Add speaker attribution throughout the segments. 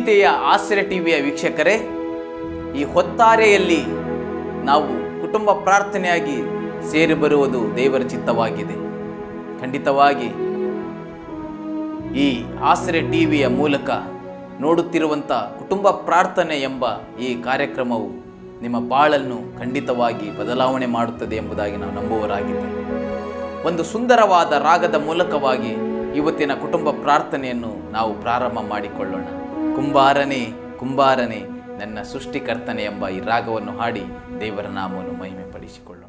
Speaker 1: ಪ್ರೀತಿಯ ಆಶ್ರಯ ಟಿವಿಯ ವೀಕ್ಷಕರೇ ಈ ಹೊತ್ತಾರೆಯಲ್ಲಿ ನಾವು ಕುಟುಂಬ ಪ್ರಾರ್ಥನೆಯಾಗಿ ಸೇರಿ ಬರುವುದು ದೇವರ ಚಿತ್ತವಾಗಿದೆ ಖಂಡಿತವಾಗಿ ಈ ಆಶ್ರಯ ಟಿವಿಯ ಮೂಲಕ ನೋಡುತ್ತಿರುವಂಥ ಕುಟುಂಬ ಪ್ರಾರ್ಥನೆ ಎಂಬ ಈ ಕಾರ್ಯಕ್ರಮವು ನಿಮ್ಮ ಬಾಳನ್ನು ಖಂಡಿತವಾಗಿ ಬದಲಾವಣೆ ಮಾಡುತ್ತದೆ ಎಂಬುದಾಗಿ ನಾವು ನಂಬುವರಾಗಿದ್ದೇವೆ ಒಂದು ಸುಂದರವಾದ ರಾಗದ ಮೂಲಕವಾಗಿ ಇವತ್ತಿನ ಕುಟುಂಬ ಪ್ರಾರ್ಥನೆಯನ್ನು ನಾವು ಪ್ರಾರಂಭ ಮಾಡಿಕೊಳ್ಳೋಣ ಕುಂಬಾರನೇ ಕುಂಬಾರನೇ ನನ್ನ ಸೃಷ್ಟಿಕರ್ತನೆ ಎಂಬ ಈ ರಾಗವನ್ನು ಹಾಡಿ ದೇವರ ನಾಮವನ್ನು ಮಹಿಮೆ ಪಡಿಸಿಕೊಳ್ಳೋಣ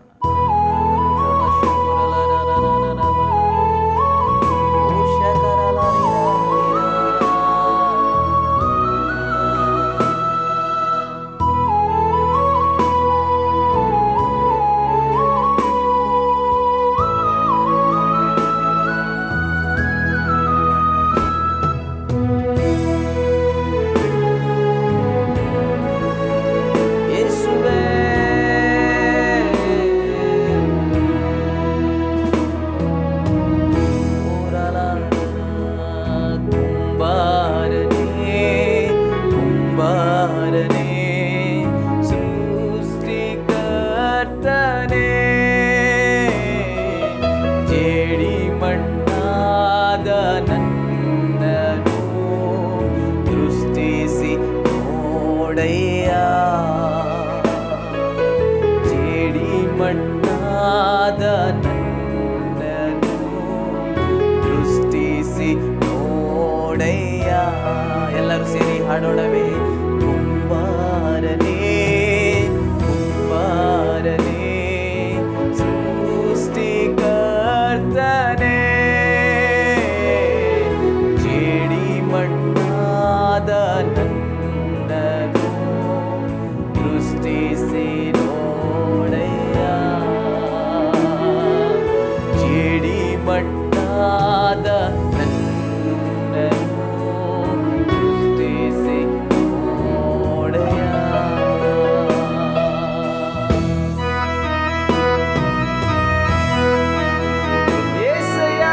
Speaker 1: ಯೇಸುವೇ ಕುಂಬಾರನೇ ಕುಂಬಾರನೇ ಸೃಷ್ಟಿಕರ್ತನೇ ಜೇಡಿ ಮಣ್ಣಾದ ನನ್ನನು ದೃಷ್ಟಿಸಿ ನೋಡಯ್ಯ ಜೇಡಿ ಮಣ್ಣಾದ ನನ್ನನು ದೃಷ್ಟಿಸಿ ನೋಡಯ್ಯ ಎಲ್ಲರೂ ಸೇರಿ ಹಾಡೋಣವೇ ಕುಂಬಾರನೇ ಕುಂಬಾರನೇ ಸೃಷ್ಟಿಕರ್ತನೇ ಜೇಡಿ ಮಣ್ಣಾದ ನನ್ನನು ದೃಷ್ಟಿಸಿ ನೋಡಯ್ಯ ಜೇಡಿ ಮಣ್ಣಾದ ನನ್ನನು ದೃಷ್ಟಿಸಿ ನೋಡಯ್ಯ యేసయ్యా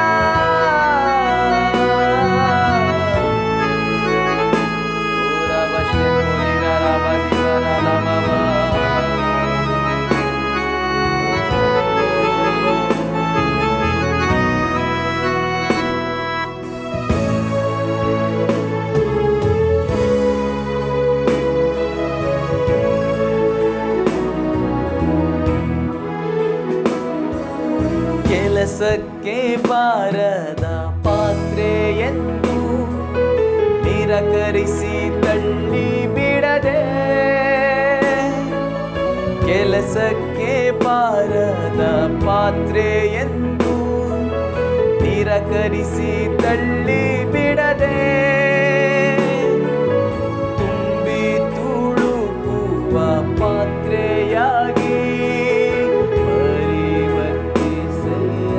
Speaker 1: ఓరా బషే కోరిరా రాబదిరా రాలమవా ಕೆಲಸಕ್ಕೆ ಬಾರದ ಪಾತ್ರೆ ಎಂದು ನಿರಾಕರಿಸಿ ತಳ್ಳಿ ಬಿಡದೆ ಕೆಲಸಕ್ಕೆ ಬಾರದ ಪಾತ್ರೆ ಎಂದು ನಿರಾಕರಿಸಿ ತಳ್ಳಿ ಬಿಡದೆ ತುಂಬಿ ತುಳುಕುವ ಪಾತ್ರೆಯಾಗಿ ಪರಿವರ್ತಿಸಯ್ಯ.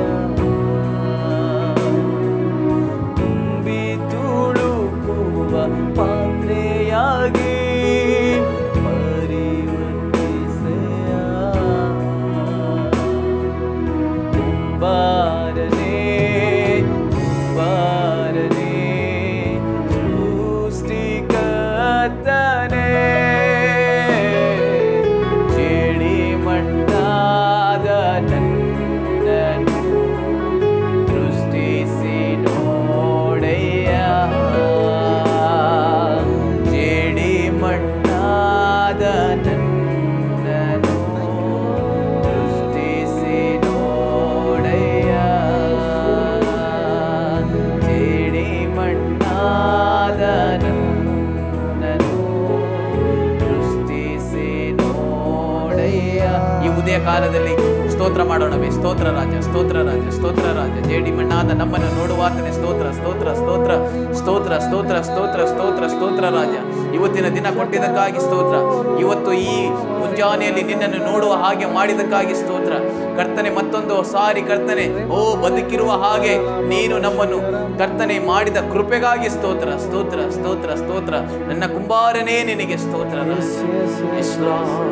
Speaker 1: ತುಂಬಿ ತುಳುಕುವ ಪಾತ್ರೆಯಾಗಿ ಪರಿವರ್ತಿಸಯ್ಯ. ಕುಂಬಾರನೇ ಕುಂಬಾರನೇ ಸೃಷ್ಟಿಕರ್ತನೇ ಜೇಡಿ ಮಣ್ಣಾದ ನನ್ನನು ದೃಷ್ಟಿಸಿ ನೋಡಯ್ಯ ಜೇಡಿ ಮಣ್ಣಾದ ನನ್ನನು ದೃಷ್ಟಿಸಿ ನೋಡಯ್ಯ ಜೇಡಿ ಮಣ್ಣಾದ ನನ್ನನು ದೃಷ್ಟಿಸಿ ನೋಡಯ್ಯ ಈ ಉದಯ ಕಾಲದಲ್ಲಿ ಸ್ತೋತ್ರ ಮಾಡೋಣವೇ ಸ್ತೋತ್ರ ರಾಜ ಸ್ತೋತ್ರ ರಾಜ ಸ್ತೋತ್ರ ರಾಜ ಜೇಡಿ ಮಣ್ಣಾದ ನಮ್ಮನ್ನು ನೋಡುವಾತನೇ ಸ್ತೋತ್ರ ಸ್ತೋತ್ರ ಸ್ತೋತ್ರ ಸ್ತೋತ್ರ ಸ್ತೋತ್ರ ಸ್ತೋತ್ರ ಸ್ತೋತ್ರ ಸ್ತೋತ್ರ ರಾಜ ಇವತ್ತಿನ ದಿನ ಕೊಟ್ಟಿದ್ದಕ್ಕಾಗಿ ಸ್ತೋತ್ರ ಇವತ್ತು ಈ ಮುಂಜಾನೆಯಲ್ಲಿ ನಿನ್ನನ್ನು ನೋಡುವ ಹಾಗೆ ಮಾಡಿದಕ್ಕಾಗಿ ಸ್ತೋತ್ರ ಕರ್ತನೆ ಮತ್ತೊಂದು ಸಾರಿ ಕರ್ತನೆ ಓ ಬದುಕಿರುವ ಹಾಗೆ ನೀನು ನಮ್ಮನ್ನು ಕರ್ತನೆ ಮಾಡಿದ ಕೃಪೆಗಾಗಿ ಸ್ತೋತ್ರ ಸ್ತೋತ್ರ ಸ್ತೋತ್ರ ಸ್ತೋತ್ರ ನನ್ನ ಕುಂಬಾರನೇ ನಿನಗೆ ಸ್ತೋತ್ರ Yes, Lord.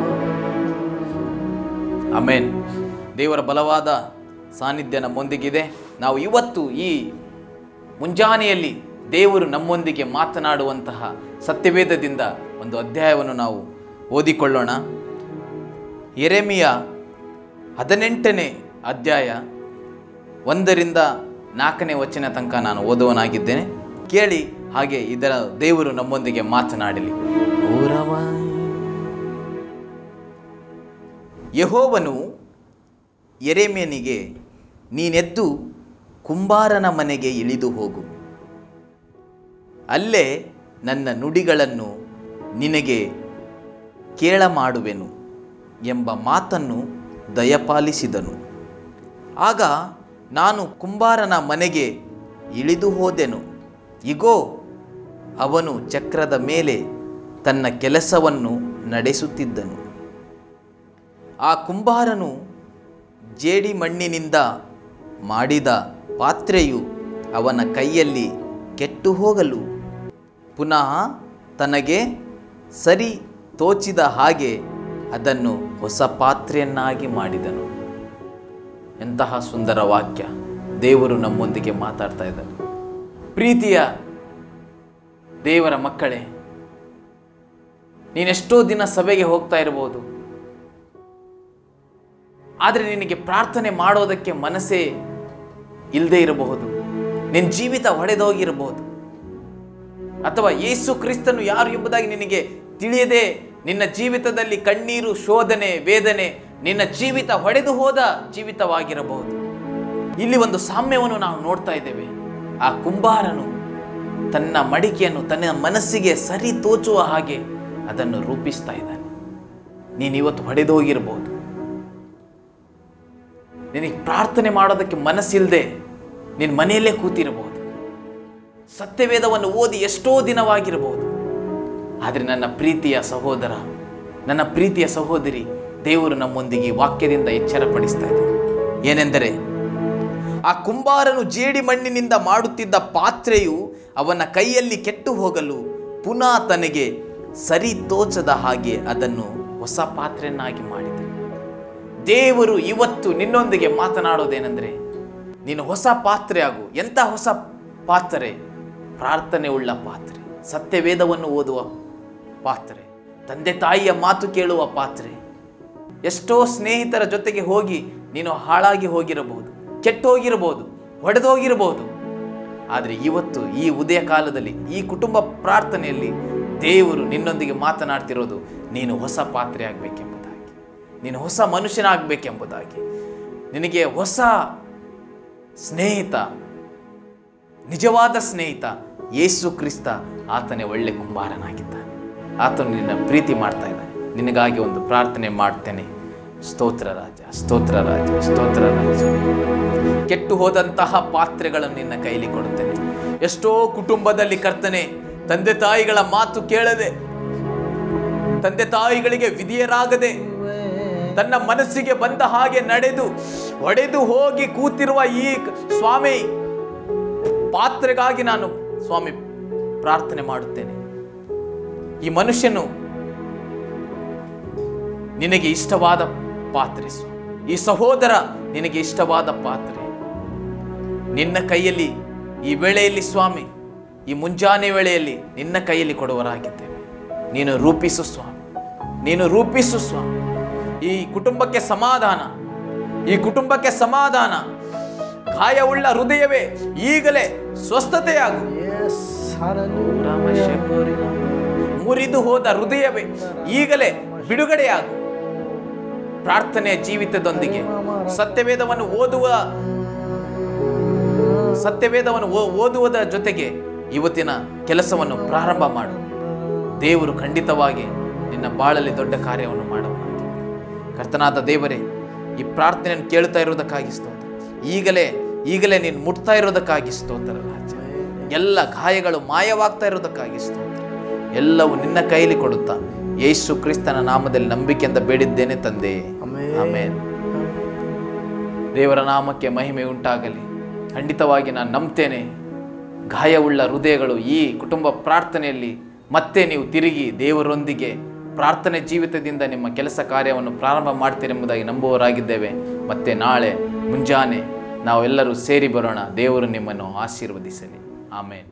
Speaker 1: ಅಮೇನ್ ದೇವರ ಬಲವಾದ ಸಾನ್ನಿಧ್ಯ ನಮ್ಮೊಂದಿಗಿದೆ ನಾವು ಇವತ್ತು ಈ ಮುಂಜಾನೆಯಲ್ಲಿ ದೇವರು ನಮ್ಮೊಂದಿಗೆ ಮಾತನಾಡುವಂತಹ ಸತ್ಯವೇದದಿಂದ ಒಂದು ಅಧ್ಯಾಯವನ್ನು ನಾವು ಓದಿಕೊಳ್ಳೋಣ ಎರೆಮಿಯ ಹದಿನೆಂಟನೇ ಅಧ್ಯಾಯ ಒಂದರಿಂದ ನಾಲ್ಕನೇ ವಚನ ತನಕ ನಾನು ಓದುವನಾಗಿದ್ದೇನೆ ಕೇಳಿ ಹಾಗೆ ಇದರ ದೇವರು ನಮ್ಮೊಂದಿಗೆ ಮಾತನಾಡಲಿ ಯಹೋವನು ಎರೆಮಿಯನಿಗೆ ನೀನೆದ್ದು ಕುಂಬಾರನ ಮನೆಗೆ ಇಳಿದು ಹೋಗು ಅಲ್ಲೇ ನನ್ನ ನುಡಿಗಳನ್ನು ನಿನಗೆ ಕೇಳ ಮಾಡುವೆನು ಎಂಬ ಮಾತನ್ನು ದಯಪಾಲಿಸಿದನು ಆಗ ನಾನು ಕುಂಬಾರನ ಮನೆಗೆ ಇಳಿದು ಹೋದೆನು ಇಗೋ ಅವನು ಚಕ್ರದ ಮೇಲೆ ತನ್ನ ಕೆಲಸವನ್ನು ನಡೆಸುತ್ತಿದ್ದನು ಆ ಕುಂಬಾರನು ಜೇಡಿ ಮಣ್ಣಿನಿಂದ ಮಾಡಿದ ಪಾತ್ರೆಯು ಅವನ ಕೈಯಲ್ಲಿ ಕೆಟ್ಟು ಹೋಗಲು ಪುನಃ ತನಗೆ ಸರಿ ತೋಚಿದ ಹಾಗೆ ಅದನ್ನು ಹೊಸ ಪಾತ್ರೆಯನ್ನಾಗಿ ಮಾಡಿದನು ಎಂತಹ ಸುಂದರ ವಾಕ್ಯ ದೇವರು ನಮ್ಮೊಂದಿಗೆ ಮಾತಾಡ್ತಾ ಇದ್ದಾರೆ ಪ್ರೀತಿಯ ದೇವರ ಮಕ್ಕಳೇ ನೀನೆಷ್ಟೋ ದಿನ ಸಭೆಗೆ ಹೋಗ್ತಾ ಇರಬಹುದು ಆದರೆ ನಿನಗೆ ಪ್ರಾರ್ಥನೆ ಮಾಡೋದಕ್ಕೆ ಮನಸ್ಸೇ ಇಲ್ಲದೆ ಇರಬಹುದು ನಿನ್ನ ಜೀವಿತ ಹೊಡೆದೋಗಿರಬಹುದು ಅಥವಾ ಯೇಸು ಕ್ರಿಸ್ತನು ಯಾರು ಎಂಬುದಾಗಿ ನಿನಗೆ ತಿಳಿಯದೆ ನಿನ್ನ ಜೀವಿತದಲ್ಲಿ ಕಣ್ಣೀರು ಶೋಧನೆ ವೇದನೆ ನಿನ್ನ ಜೀವಿತ ಹೊಡೆದು ಹೋದ ಜೀವಿತವಾಗಿರಬಹುದು ಇಲ್ಲಿ ಒಂದು ಸಾಮ್ಯವನ್ನು ನಾವು ನೋಡ್ತಾ ಇದ್ದೇವೆ ಆ ಕುಂಬಾರನು ತನ್ನ ಮಡಿಕೆಯನ್ನು ತನ್ನ ಮನಸ್ಸಿಗೆ ಸರಿ ತೋಚುವ ಹಾಗೆ ಅದನ್ನು ರೂಪಿಸ್ತಾ ಇದ್ದಾನೆ ನೀನು ಇವತ್ತು ಹೊಡೆದೋಗಿರಬಹುದು ನಿನಗೆ ಪ್ರಾರ್ಥನೆ ಮಾಡೋದಕ್ಕೆ ಮನಸ್ಸಿಲ್ಲದೆ ನಿನ್ನ ಮನೆಯಲ್ಲೇ ಕೂತಿರಬಹುದು ಸತ್ಯವೇದವನ್ನು ಓದಿ ಎಷ್ಟೋ ದಿನವಾಗಿರಬಹುದು ಆದರೆ ನನ್ನ ಪ್ರೀತಿಯ ಸಹೋದರ ನನ್ನ ಪ್ರೀತಿಯ ಸಹೋದರಿ ದೇವರು ನಮ್ಮೊಂದಿಗೆ ಈ ವಾಕ್ಯದಿಂದ ಎಚ್ಚರಪಡಿಸ್ತಾ ಇದ್ದಾರೆ ಏನೆಂದರೆ ಆ ಕುಂಬಾರನು ಜೇಡಿ ಮಣ್ಣಿನಿಂದ ಮಾಡುತ್ತಿದ್ದ ಪಾತ್ರೆಯು ಅವನ ಕೈಯಲ್ಲಿ ಕೆಟ್ಟು ಹೋಗಲು ಪುನಃ ತನಗೆ ಸರಿ ತೋಚದ ಹಾಗೆ ಅದನ್ನು ಹೊಸ ಪಾತ್ರೆಯನ್ನಾಗಿ ಮಾಡಿದನು ದೇವರು ಇವತ್ತು ನಿನ್ನೊಂದಿಗೆ ಮಾತನಾಡೋದೇನೆಂದರೆ ನೀನು ಹೊಸ ಪಾತ್ರೆ ಆಗು ಎಂಥ ಹೊಸ ಪಾತ್ರೆ ಪ್ರಾರ್ಥನೆ ಉಳ್ಳ ಪಾತ್ರೆ ಸತ್ಯವೇದವನ್ನು ಓದುವ ಪಾತ್ರೆ ತಂದೆ ತಾಯಿಯ ಮಾತು ಕೇಳುವ ಪಾತ್ರೆ ಎಷ್ಟೋ ಸ್ನೇಹಿತರ ಜೊತೆಗೆ ಹೋಗಿ ನೀನು ಹಾಳಾಗಿ ಹೋಗಿರಬಹುದು ಕೆಟ್ಟೋಗಿರಬಹುದು ಹೊಡೆದೋಗಿರಬಹುದು ಆದರೆ ಇವತ್ತು ಈ ಉದಯ ಕಾಲದಲ್ಲಿ ಈ ಕುಟುಂಬ ಪ್ರಾರ್ಥನೆಯಲ್ಲಿ ದೇವರು ನಿನ್ನೊಂದಿಗೆ ಮಾತನಾಡ್ತಿರೋದು ನೀನು ಹೊಸ ಪಾತ್ರೆ ಆಗಬೇಕೆಂಬುದಾಗಿ ನೀನು ಹೊಸ ಮನುಷ್ಯನಾಗಬೇಕೆಂಬುದಾಗಿ ನಿನಗೆ ಹೊಸ ಸ್ನೇಹಿತ ನಿಜವಾದ ಸ್ನೇಹಿತ ಯೇಸು ಕ್ರಿಸ್ತ ಆತನೇ ಒಳ್ಳೆ ಕುಂಬಾರನಾಗಿದ್ದಾನೆ ಆತನು ನಿನ್ನ ಪ್ರೀತಿ ಮಾಡ್ತಾ ಇದ್ದಾನೆ ನಿನಗಾಗಿ ಒಂದು ಪ್ರಾರ್ಥನೆ ಮಾಡ್ತೇನೆ ಸ್ತೋತ್ರ ರಾಜ ಸ್ತೋತ್ರ ರಾಜ ಸ್ತೋತ್ರ ರಾಜ ಕೆಟ್ಟು ಹೋದಂತಹ ಪಾತ್ರೆಗಳನ್ನು ನಿನ್ನ ಕೈಲಿ ಕೊಡುತ್ತೇನೆ ಎಷ್ಟೋ ಕುಟುಂಬದಲ್ಲಿ ಕರ್ತನೆ ತಂದೆ ತಾಯಿಗಳ ಮಾತು ಕೇಳದೆ ತಂದೆ ತಾಯಿಗಳಿಗೆ ವಿಧಿಯರಾಗದೆ ತನ್ನ ಮನಸ್ಸಿಗೆ ಬಂದ ಹಾಗೆ ನಡೆದು ಒಡೆದು ಹೋಗಿ ಕೂತಿರುವ ಈ ಕ- ಸ್ವಾಮಿ ಪಾತ್ರೆಗಾಗಿ ನಾನು ಸ್ವಾಮಿ ಪ್ರಾರ್ಥನೆ ಮಾಡುತ್ತೇನೆ ಈ ಮನುಷ್ಯನು ನಿನಗೆ ಇಷ್ಟವಾದ ಪಾತ್ರೆ ಸ್ವಾಮಿ ಈ ಸಹೋದರ ನಿನಗೆ ಇಷ್ಟವಾದ ಪಾತ್ರೆ ನಿನ್ನ ಕೈಯಲ್ಲಿ ಈ ವೇಳೆಯಲ್ಲಿ ಸ್ವಾಮಿ ಈ ಮುಂಜಾನೆ ವೇಳೆಯಲ್ಲಿ ನಿನ್ನ ಕೈಯಲ್ಲಿ ಕೊಡುವರಾಗಿದ್ದೇವೆ ನೀನು ರೂಪಿಸು ಸ್ವಾಮಿ ನೀನು ರೂಪಿಸು ಸ್ವಾಮಿ ಈ ಕುಟುಂಬಕ್ಕೆ ಸಮಾಧಾನ ಈ ಕುಟುಂಬಕ್ಕೆ ಸಮಾಧಾನ ಗಾಯವುಳ್ಳ ಹೃದಯವೇ ಈಗಲೇ ಸ್ವಸ್ಥತೆಯಾಗು
Speaker 2: Yes, hallelujah.
Speaker 1: ಮುರಿದು ಹೋದ ಹೃದಯವೇ ಈಗಲೇ ಬಿಡುಗಡೆಯಾಗು ಪ್ರಾರ್ಥನೆಯ ಜೀವಿತದೊಂದಿಗೆ ಸತ್ಯವೇದವನ್ನು ಓದುವ ಸತ್ಯವೇದವನ್ನು ಓ- ಓದುವುದರ ಜೊತೆಗೆ ಇವತ್ತಿನ ಕೆಲಸವನ್ನು ಪ್ರಾರಂಭ ಮಾಡು ದೇವರು ಖಂಡಿತವಾಗಿ ನಿನ್ನ ಬಾಳಲ್ಲಿ ದೊಡ್ಡ ಕಾರ್ಯವನ್ನು ಮಾಡಬಹುದು ಕರ್ತನಾದ ದೇವರೇ ಈ ಪ್ರಾರ್ಥನೆಯನ್ನು ಕೇಳ್ತಾ ಇರೋದಕ್ಕಾಗಿ ಸ್ತೋತ್ರ ಈಗಲೇ ಈಗಲೇ ನೀನು ಮುಟ್ತಾ ಇರೋದಕ್ಕಾಗಿ ಸ್ತೋತ್ರ ರಾಜ ಎಲ್ಲ ಗಾಯಗಳು ಮಾಯವಾಗ್ತಾ ಇರೋದಕ್ಕಾಗಿ ಸ್ತೋತ್ರ ಎಲ್ಲವೂ ನಿನ್ನ ಕೈಲಿ ಕೊಡುತ್ತಾ ಯೇಸು ಕ್ರಿಸ್ತನ ನಾಮದಲ್ಲಿ ನಂಬಿಕೆಯಿಂದ ಬೇಡಿದ್ದೇನೆ ತಂದೆ
Speaker 2: ಆಮೆನ್.
Speaker 1: ಆಮೇನ್ ದೇವರ ನಾಮಕ್ಕೆ ಮಹಿಮೆ ಉಂಟಾಗಲಿ ಖಂಡಿತವಾಗಿ ನಾನು ನಂಬ್ತೇನೆ ಗಾಯವುಳ್ಳ ಹೃದಯಗಳು ಈ ಕುಟುಂಬ ಪ್ರಾರ್ಥನೆಯಲ್ಲಿ ಮತ್ತೆ ನೀವು ತಿರುಗಿ ದೇವರೊಂದಿಗೆ ಪ್ರಾರ್ಥನೆ ಜೀವಿತದಿಂದ ನಿಮ್ಮ ಕೆಲಸ ಕಾರ್ಯವನ್ನು ಪ್ರಾರಂಭ ಮಾಡ್ತೀರೆಂಬುದಾಗಿ ನಂಬುವವರಾಗಿದ್ದೇವೆ ಮತ್ತೆ ನಾಳೆ ಮುಂಜಾನೆ ನಾವೆಲ್ಲರೂ ಸೇರಿ ಬರೋಣ ದೇವರು ನಿಮ್ಮನ್ನು ಆಶೀರ್ವದಿಸಲಿ ಆಮೇನ್